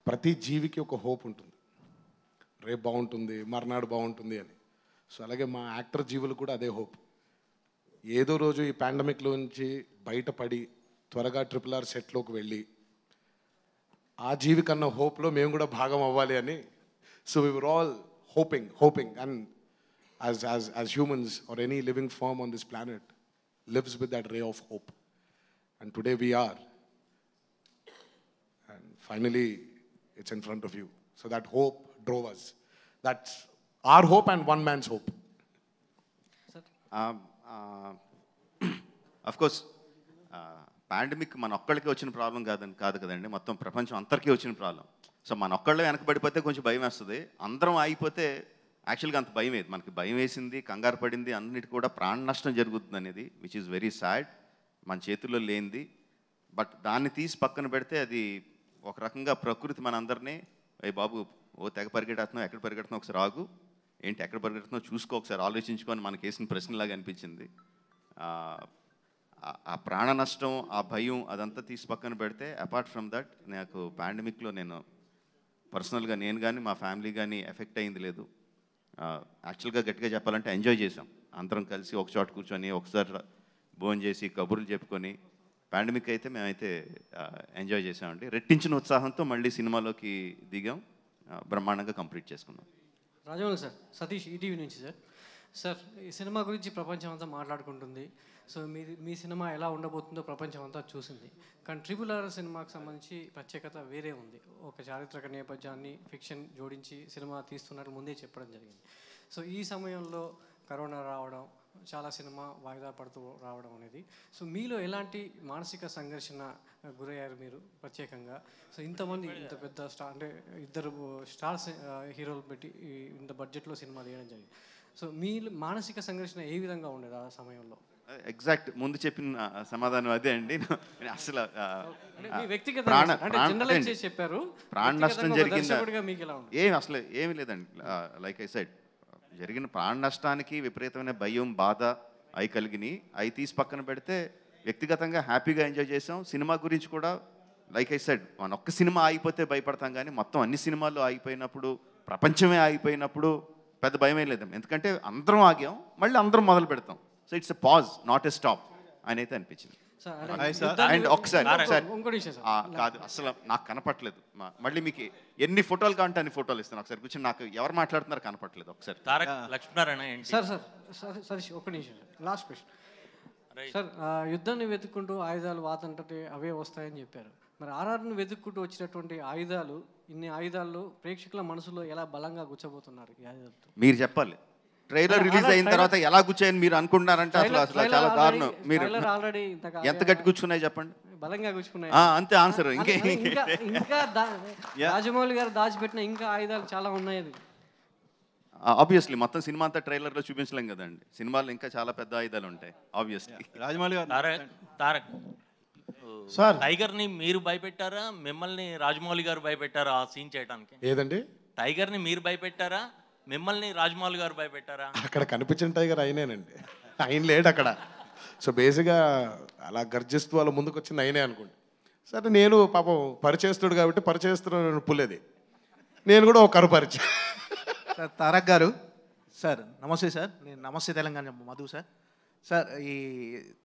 ప్రతి జీవికి ఒక హోప్ ఉంటుంది రేపు బాగుంటుంది మర్నాడు బాగుంటుంది అని సో అలాగే మా యాక్టర్ జీవులు కూడా అదే హోప్ ఏదో రోజు ఈ పాండమిక్లో నుంచి బయటపడి త్వరగా ట్రిపుల్ ఆర్ సెట్లోకి వెళ్ళి ఆ జీవి కన్నా హోప్లో మేము కూడా భాగం అవ్వాలి అని so we were all hoping hoping and as as as humans or any living form on this planet lives with that ray of hope and today we are and finally it's in front of you so that hope drove us that's our hope and one man's hope of course pandemic మన ఒక్కళ్ళకి వచ్చిన problem కాదని కాదు కదండి మొత్తం ప్రపంచం అందరికీ వచ్చిన ప్రాబ్లం సో మన ఒక్కళ్ళు వెనకబడిపోతే కొంచెం భయం వేస్తుంది అందరం ఆగిపోతే యాక్చువల్గా అంత భయం వేది మనకి భయం వేసింది కంగారు పడింది అన్నిటి కూడా ప్రాణ నష్టం జరుగుతుంది అనేది విచ్ ఈస్ వెరీ సాడ్ మన చేతుల్లో లేనిది బట్ దాన్ని తీసి పక్కన పెడితే అది ఒక రకంగా ప్రకృతి మనందరినీ అయ్యి బాబు ఓ తెగ పరిగెడుతున్నావు ఎక్కడ పరిగెడుతున్నావు ఒకసారి ఆగు ఏంటి ఎక్కడ పరిగెడుతున్నావు చూసుకో ఒకసారి ఆలోచించుకొని మనకి వేసిన ప్రశ్నలాగా అనిపించింది ఆ, ఆ- ఆ ప్రాణ నష్టం ఆ భయం అదంతా తీసి పక్కన పెడితే అపార్ట్ ఫ్రమ్ దట్ నాకు పాండమిక్లో నేను పర్సనల్గా నేను కానీ మా ఫ్యామిలీ కానీ ఎఫెక్ట్ అయింది లేదు యాక్చువల్గా గట్టిగా చెప్పాలంటే ఎంజాయ్ చేసాం అందరం కలిసి ఒక చోట కూర్చొని ఒకసారి భోజనం చేసి కబుర్లు చెప్పుకొని పాండమిక్ అయితే మేమైతే ఎంజాయ్ చేసామండి రెట్టించిన ఉత్సాహంతో మళ్ళీ సినిమాలోకి దిగాం ఆ, బ్రహ్మాండంగా కంప్లీట్ చేసుకున్నాం రాజమౌళి సార్ సతీష్ ఈటీవీ నుంచి సార్ సార్ ఈ సినిమా గురించి ప్రపంచం అంతా మాట్లాడుకుంటుంది సో మీ మీ సినిమా ఎలా ఉండబోతుందో ప్రపంచం అంతా చూసింది కానీ ట్రిపుల్ ఆర్ సినిమాకి సంబంధించి ప్రత్యేకత వేరే ఉంది ఒక చారిత్రక నేపథ్యాన్ని ఫిక్షన్ జోడించి సినిమా తీస్తున్నట్టు ముందే చెప్పడం జరిగింది సో ఈ సమయంలో కరోనా రావడం చాలా సినిమా వాయిదా పడుతూ రావడం అనేది సో మీలో ఎలాంటి మానసిక సంఘర్షణ గురయ్యారు మీరు ప్రత్యేకంగా సో ఇంతమంది ఇంత పెద్ద స్టార్ అంటే ఇద్దరు స్టార్స్ హీరోలు పెట్టి ఈ ఇంత బడ్జెట్లో సినిమా తీయడం జరిగింది సో మీ మానసిక సంఘర్షణ ఏ విధంగా ఉండేది ఆ సమయంలో ఎగ్జాక్ట్ ముందు చెప్పిన ఆ, సమాధానం అదే అండి నేను అసలు ఆ, అంటే మీ వ్యక్తిగత ప్రాణ అంటే ప్రాణ- జనరలైజ్ అదే చేసి చెప్పారు ప్రాణ నష్టం వ్యక్తిగతంగా ఒక జరిగిందా దర్శకుడిగా మీకు ఎలా ఉంది ఏం అసలు ఏమి లేదండి లైక్ ఐ సైడ్ జరిగిన ప్రాణ నష్టానికి విపరీతమైన భయం బాధ అవి కలిగినాయి అవి తీసి పక్కన పెడితే వ్యక్తిగతంగా హ్యాపీగా ఎంజాయ్ చేసాం సినిమా గురించి కూడా లైక్ ఐ సెడ్ మన ఒక్క సినిమా ఆగిపోతే భయపడతాం కానీ మొత్తం అన్ని సినిమాలు ఆగిపోయినప్పుడు ప్రపంచమే ఆగిపోయినప్పుడు పెద్ద భయమే లేదు ఎందుకంటే అందరం ఆగాం మళ్ళీ అందరం మొదలు పెడతాం so it's a pause not a stop అని అయితే అనిపించింది సార్ అంటే హాయ్ సార్. యుద్ధాన్ని- అండ్ ఒకసారి ఇంకో- ఒకసారి ఇంకోటి విషయం సార్ ఆ, కాదు అసలు నాకు కనపట్లేదు మా- మళ్ళీ మీకు ఎన్ని ఫోటోలు కావాలంటే అన్ని ఫోటోలు ఇస్తాను ఒకసారి కూర్చొని నాకు ఎవరు మాట్లాడుతున్నారో కనపట్లేదు ఒకసారి తారక్ లక్ష్మీనారాయణ ఏంటి సార్ సార్ సార్ సతీష్ ఒక్క నిమిషం సార్ లాస్ట్ క్వశ్చన్ సార్ ఆ, యుద్ధాన్ని వెతుక్కుంటూ ఆయుధాలు వాతంటే అవే వస్తాయని చెప్పారు మరి ఆర్ఆర్ని వెతుక్కుంటూ వచ్చినటువంటి ఆయుధాలు ఇన్ని ఆయుధాలు ప్రేక్షకుల మనసులో ఎలా బలంగా గుచ్చబోతున్నారు ఈ ఆయుధాలతో మీరు చెప్పాలి ట్రైలర్ రిలీజ్ అయిన తర్వాత ఎలా కూర్చోయని మీరు అనుకుంటున్నారంటే అసలు అసలు చాలా దారుణం మీరు ఆల్రెడీ ఎంత గట్టి కూర్చున్నాయి చెప్పండి బలంగా గుచ్చుకున్నాయి ఆ, అంతే ఆన్సర్ ఇంకే ఇంకా ఇంకా దా- రాజమౌళి గారు దాచిపెట్టిన ఇంకా ఆయుధాలు చాలా ఉన్నాయి ఆబ్వియస్లీ మొత్తం సినిమా అంతా ట్రైలర్లో చూపించలేం కదండి సినిమాలో ఇంకా చాలా పెద్ద ఆయుధాలు ఉంటాయి ఆబ్వియస్లీ రాజమౌళి గారు తారక్ తారక్ సార్. టైగర్ ని మీరు భయపెట్టారా మిమ్మల్ని రాజమౌళి గారు భయపెట్టారా ఆ సీన్ చేయడానికి ఏదండి టైగర్ ని మీరు భయపెట్టారా మిమ్మల్ని రాజమౌళి గారు భయపెట్టారా అక్కడ కనిపించిన టైగర్ అయినేనండి ఆయన లేడు అక్కడ సో బేసిక్గా అలా గర్జిస్తూ వాళ్ళ ముందుకు వచ్చింది అయినే అనుకోండి సరే నేను పాపం పరిచయస్తుడు కాబట్టి పరిచయస్తుడు పుల్లేది నేను కూడా ఒక కరు పరిచయం సార్ తారక్ గారు సార్ నమస్తే సార్ నేను నమస్తే తెలంగాణ మధు సార్ సార్ ఈ